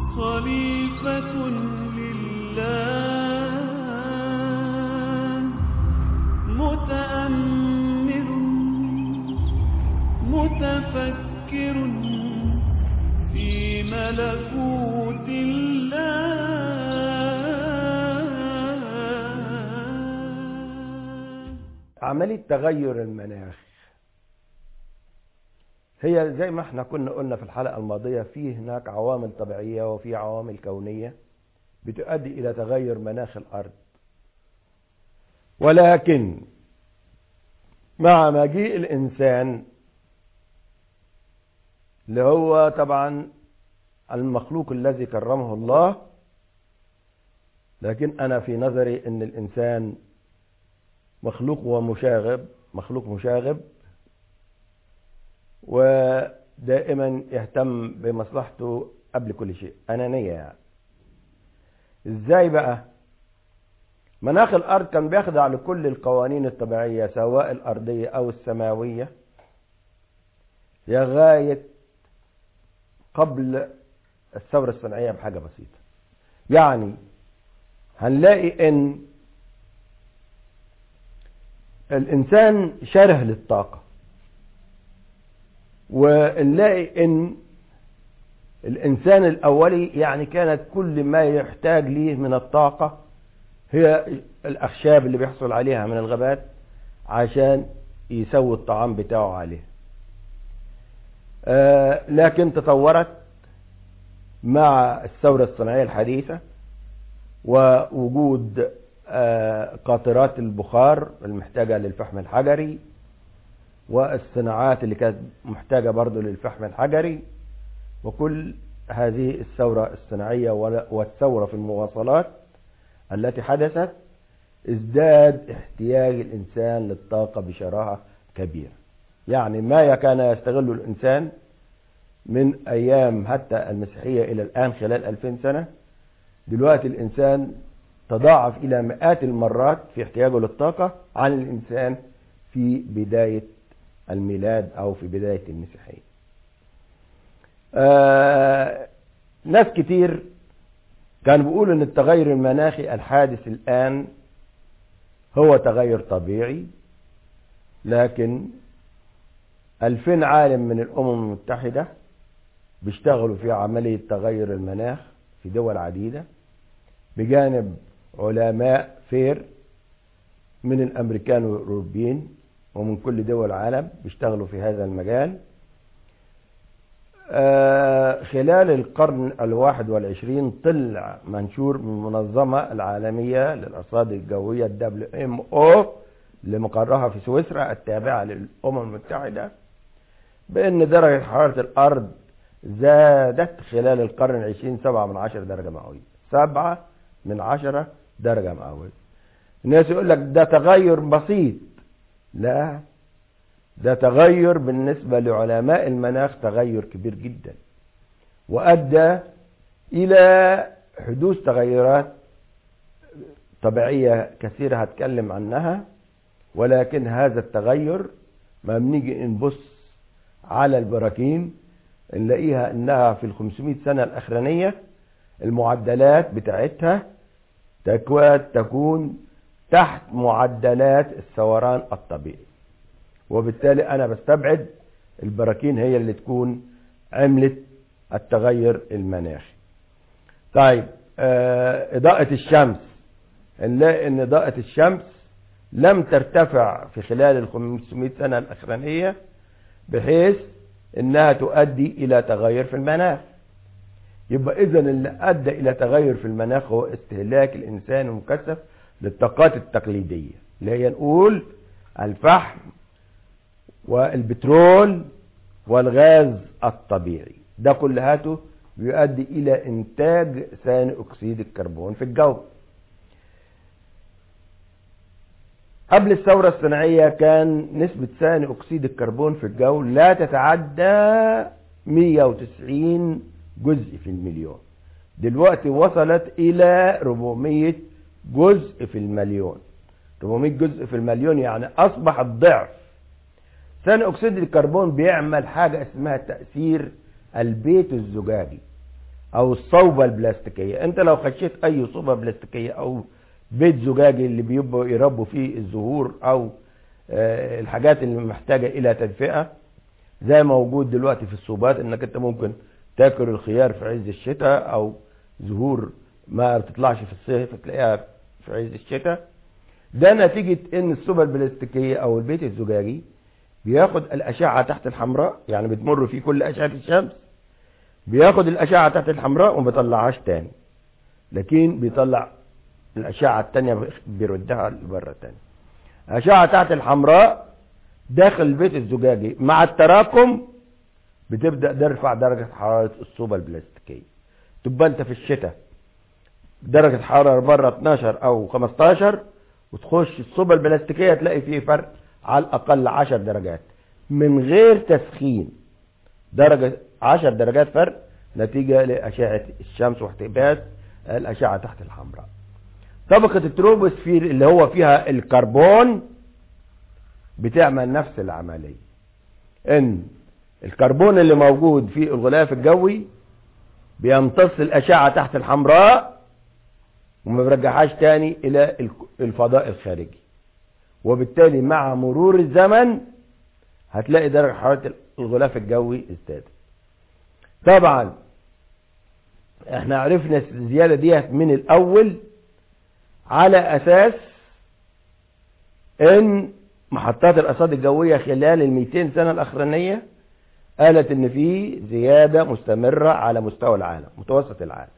خليفة لله متأمل متفكر في ملكوت الله عملية تغير المناخ هي زي ما احنا كنا قلنا في الحلقة الماضية في هناك عوامل طبيعية وفي عوامل كونية بتؤدي إلى تغير مناخ الأرض ولكن مع مجيء الإنسان اللي هو طبعا المخلوق الذي كرمه الله لكن أنا في نظري أن الإنسان مخلوق ومشاغب مخلوق مشاغب ودائما يهتم بمصلحته قبل كل شيء أنانية يعني ازاي بقى مناخ الأرض كان بيخضع لكل القوانين الطبيعية سواء الأرضية أو السماوية لغاية قبل الثورة الصناعية بحاجة بسيطة يعني هنلاقي ان الانسان شره للطاقة ونلاقي ان الانسان الاولي يعني كانت كل ما يحتاج ليه من الطاقة هي الاخشاب اللي بيحصل عليها من الغابات عشان يسوي الطعام بتاعه عليه آه لكن تطورت مع الثورة الصناعية الحديثة ووجود آه قاطرات البخار المحتاجة للفحم الحجري والصناعات اللي كانت محتاجة برضو للفحم الحجري وكل هذه الثورة الصناعية والثورة في المواصلات التي حدثت ازداد احتياج الإنسان للطاقة بشراهة كبيرة يعني ما كان يستغله الإنسان من أيام حتى المسيحية إلى الآن خلال 2000 سنة دلوقتي الإنسان تضاعف إلى مئات المرات في احتياجه للطاقة عن الإنسان في بداية الميلاد أو في بداية المسيحية آه ناس كتير كانوا بيقولوا ان التغير المناخي الحادث الآن هو تغير طبيعي لكن ألفين عالم من الأمم المتحدة بيشتغلوا في عملية تغير المناخ في دول عديدة بجانب علماء فير من الأمريكان والأوروبيين ومن كل دول العالم بيشتغلوا في هذا المجال آه خلال القرن الواحد والعشرين طلع منشور من المنظمة العالمية للأرصاد الجوية الدبليو ام او اللي مقرها في سويسرا التابعة للأمم المتحدة بأن درجة حرارة الأرض زادت خلال القرن العشرين سبعة من عشرة درجة مئوية سبعة من عشرة درجة مئوية الناس يقول لك ده تغير بسيط لا ده تغير بالنسبة لعلماء المناخ تغير كبير جدا وأدى إلى حدوث تغيرات طبيعية كثيرة هتكلم عنها ولكن هذا التغير ما بنيجي نبص على البراكين نلاقيها انها في ال 500 سنة الاخرانية المعدلات بتاعتها تكاد تكون تحت معدلات الثوران الطبيعي وبالتالي انا بستبعد البراكين هي اللي تكون عملت التغير المناخي طيب آه اضاءة الشمس نلاقي ان اضاءة الشمس لم ترتفع في خلال ال 500 سنة الاخرانية بحيث انها تؤدي الى تغير في المناخ يبقى اذا اللي ادى الى تغير في المناخ هو استهلاك الانسان المكثف للطاقات التقليدية اللي هي نقول الفحم والبترول والغاز الطبيعي ده كلهاته بيؤدي الى انتاج ثاني اكسيد الكربون في الجو قبل الثورة الصناعية كان نسبة ثاني أكسيد الكربون في الجو لا تتعدى 190 جزء في المليون دلوقتي وصلت إلى 400 جزء في المليون 400 جزء في المليون يعني أصبح الضعف ثاني أكسيد الكربون بيعمل حاجة اسمها تأثير البيت الزجاجي او الصوبة البلاستيكية انت لو خشيت اي صوبة بلاستيكية او بيت زجاجي اللي بيبقوا يربوا فيه الزهور او آه، الحاجات اللي محتاجة الى تدفئة زي ما موجود دلوقتي في الصوبات انك انت ممكن تاكل الخيار في عز الشتاء او زهور ما بتطلعش في الصيف تلاقيها في عز الشتاء ده نتيجة ان الصوبة البلاستيكية او البيت الزجاجي بياخد الاشعة تحت الحمراء يعني بتمر فيه كل اشعة الشمس بياخد الاشعة تحت الحمراء وما بيطلعهاش تاني لكن بيطلع الاشعة التانية بيردها لبره تاني اشعة تحت الحمراء داخل البيت الزجاجي مع التراكم بتبدأ ترفع درجة حرارة الصوبة البلاستيكية تبقى انت في الشتاء درجة حرارة بره 12 او 15 وتخش الصوبة البلاستيكية تلاقي فيه فرق على الاقل 10 درجات من غير تسخين درجة 10 درجات فرق نتيجة لأشعة الشمس واحتباس الأشعة تحت الحمراء طبقة التروبوسفير اللي هو فيها الكربون بتعمل نفس العملية ان الكربون اللي موجود في الغلاف الجوي بيمتص الأشعة تحت الحمراء وما بيرجعهاش تاني إلى الفضاء الخارجي وبالتالي مع مرور الزمن هتلاقي درجة حرارة الغلاف الجوي ازدادت طبعا احنا عرفنا الزيادة ديت من الأول على أساس ان محطات الأرصاد الجوية خلال ال 200 سنة الأخرانية قالت ان في زيادة مستمرة على مستوى العالم متوسط العالم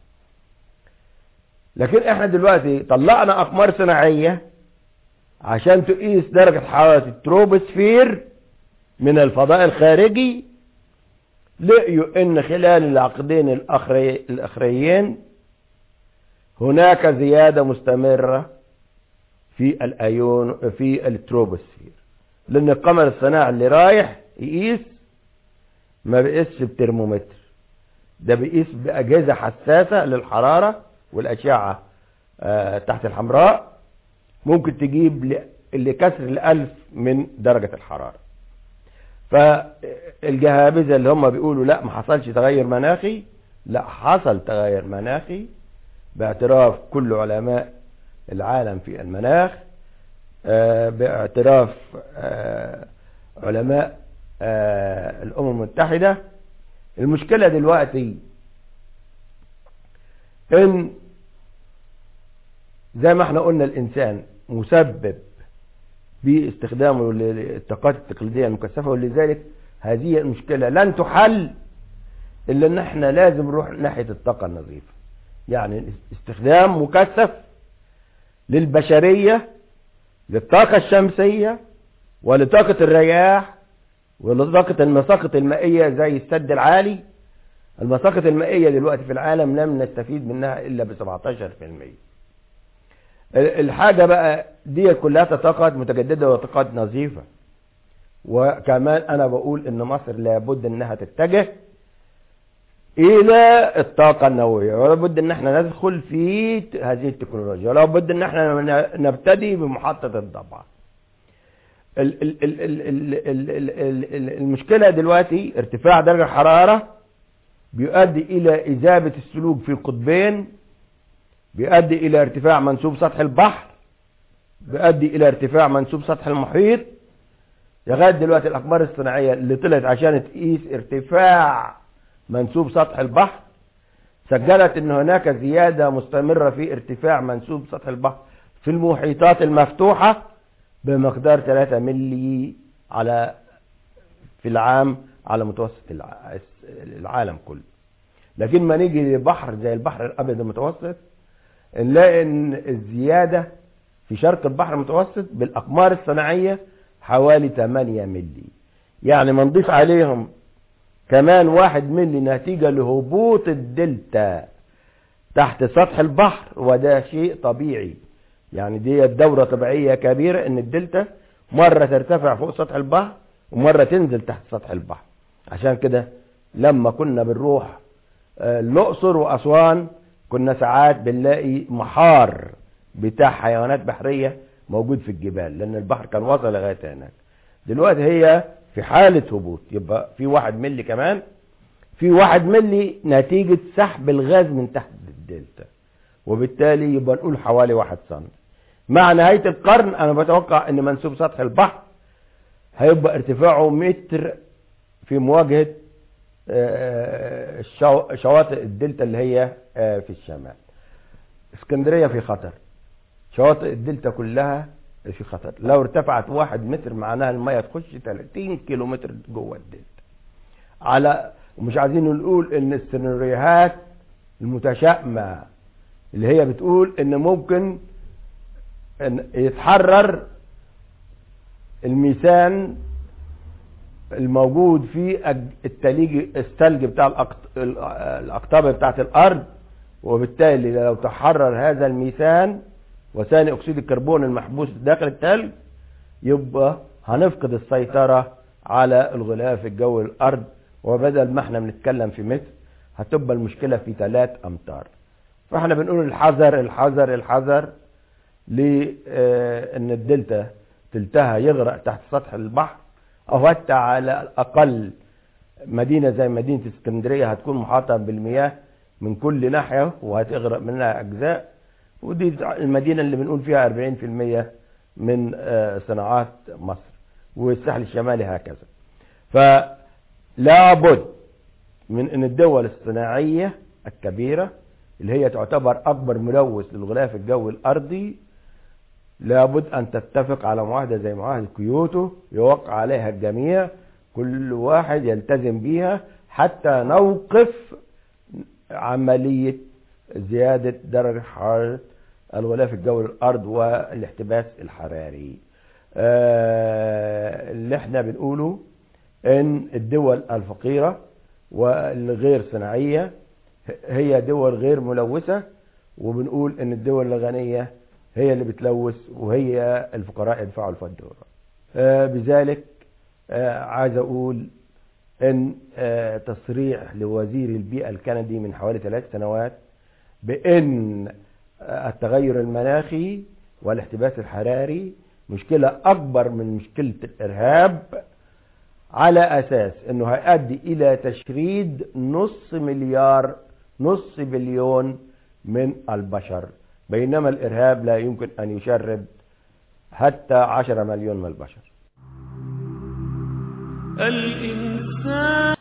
لكن احنا دلوقتي طلعنا اقمار صناعية عشان تقيس درجة حرارة التروبوسفير من الفضاء الخارجي لقيوا ان خلال العقدين الأخري الاخريين هناك زيادة مستمرة في الايون في التروبوسفير لان القمر الصناعي اللي رايح يقيس ما بيقيسش بترمومتر ده بيقيس بأجهزة حساسة للحرارة والأشعة آه تحت الحمراء ممكن تجيب لكسر الألف من درجة الحرارة فالجهابذة اللي هم بيقولوا لا ما حصلش تغير مناخي لا حصل تغير مناخي باعتراف كل علماء العالم في المناخ آه باعتراف آه علماء آه الأمم المتحدة المشكلة دلوقتي ان زي ما احنا قلنا الانسان مسبب باستخدامه للطاقات التقليدية المكثفة ولذلك هذه المشكلة لن تحل الا ان احنا لازم نروح ناحية الطاقة النظيفة يعني استخدام مكثف للبشرية للطاقة الشمسية ولطاقة الرياح ولطاقة المساقط المائية زي السد العالي المساقط المائية دلوقتي في العالم لم نستفيد منها إلا ب 17% الحاجة بقى دي كلها طاقات متجددة وطاقات نظيفة وكمان أنا بقول إن مصر لابد إنها تتجه إلى الطاقة النووية ولابد إن احنا ندخل في هذه التكنولوجيا ولابد إن احنا نبتدي بمحطة الضبعة المشكلة دلوقتي ارتفاع درجة الحرارة بيؤدي إلى إذابة السلوك في القطبين بيؤدي إلى ارتفاع منسوب سطح البحر بيؤدي إلى ارتفاع منسوب سطح المحيط لغاية دلوقتي الأقمار الصناعية اللي طلعت عشان تقيس ارتفاع منسوب سطح البحر سجلت ان هناك زيادة مستمرة في ارتفاع منسوب سطح البحر في المحيطات المفتوحة بمقدار 3 ملي على في العام على متوسط العالم كله لكن ما نيجي لبحر زي البحر الابيض المتوسط نلاقي ان الزيادة في شرق البحر المتوسط بالاقمار الصناعية حوالي 8 ملي يعني ما نضيف عليهم كمان واحد ملي نتيجة لهبوط الدلتا تحت سطح البحر وده شيء طبيعي يعني دي دورة طبيعية كبيرة ان الدلتا مرة ترتفع فوق سطح البحر ومرة تنزل تحت سطح البحر عشان كده لما كنا بنروح الأقصر وأسوان كنا ساعات بنلاقي محار بتاع حيوانات بحرية موجود في الجبال لأن البحر كان وصل لغاية هناك دلوقتي هي في حالة هبوط يبقى في واحد ملي كمان في واحد ملي نتيجة سحب الغاز من تحت الدلتا وبالتالي يبقى نقول حوالي واحد سم مع نهاية القرن أنا بتوقع أن منسوب سطح البحر هيبقى ارتفاعه متر في مواجهة آه، الشو- شواطئ الدلتا اللي هي آه، في الشمال اسكندرية في خطر شواطئ الدلتا كلها في خطر لو ارتفعت واحد متر معناها المية تخش 30 كيلو متر جوه الدلتا على ومش عايزين نقول ان السيناريوهات المتشائمة اللي هي بتقول ان ممكن ان يتحرر الميزان الموجود في أج- التليج الثلج بتاع الأقط- ال- الاقطاب بتاعت الارض وبالتالي لو تحرر هذا الميثان وثاني اكسيد الكربون المحبوس داخل الثلج يبقى هنفقد السيطرة على الغلاف الجوي الارض وبدل ما احنا بنتكلم في متر هتبقى المشكلة في ثلاث امتار فاحنا بنقول الحذر الحذر الحذر لان الدلتا تلتها يغرق تحت سطح البحر او حتى على الاقل مدينة زي مدينة اسكندرية هتكون محاطة بالمياه من كل ناحية وهتغرق منها اجزاء ودي المدينة اللي بنقول فيها 40% من آه، صناعات مصر والساحل الشمالي هكذا فلا بد من ان الدول الصناعية الكبيرة اللي هي تعتبر اكبر ملوث للغلاف الجوي الارضي لابد ان تتفق على معاهدة زي معاهدة كيوتو يوقع عليها الجميع كل واحد يلتزم بيها حتى نوقف عملية زيادة درجة حرارة الغلاف الجوي للأرض والاحتباس الحراري آه، اللي احنا بنقوله ان الدول الفقيرة والغير صناعية هي دول غير ملوثة وبنقول ان الدول الغنية هي اللي بتلوث وهي الفقراء يدفعوا الفاتورة آه، بذلك آه، عايز اقول ان آه، تصريح لوزير البيئة الكندي من حوالي ثلاث سنوات بان آه، التغير المناخي والاحتباس الحراري مشكلة اكبر من مشكلة الارهاب على اساس انه هيؤدي الى تشريد نص مليار نص بليون من البشر بينما الارهاب لا يمكن ان يشرد حتى عشرة مليون من البشر الإنسان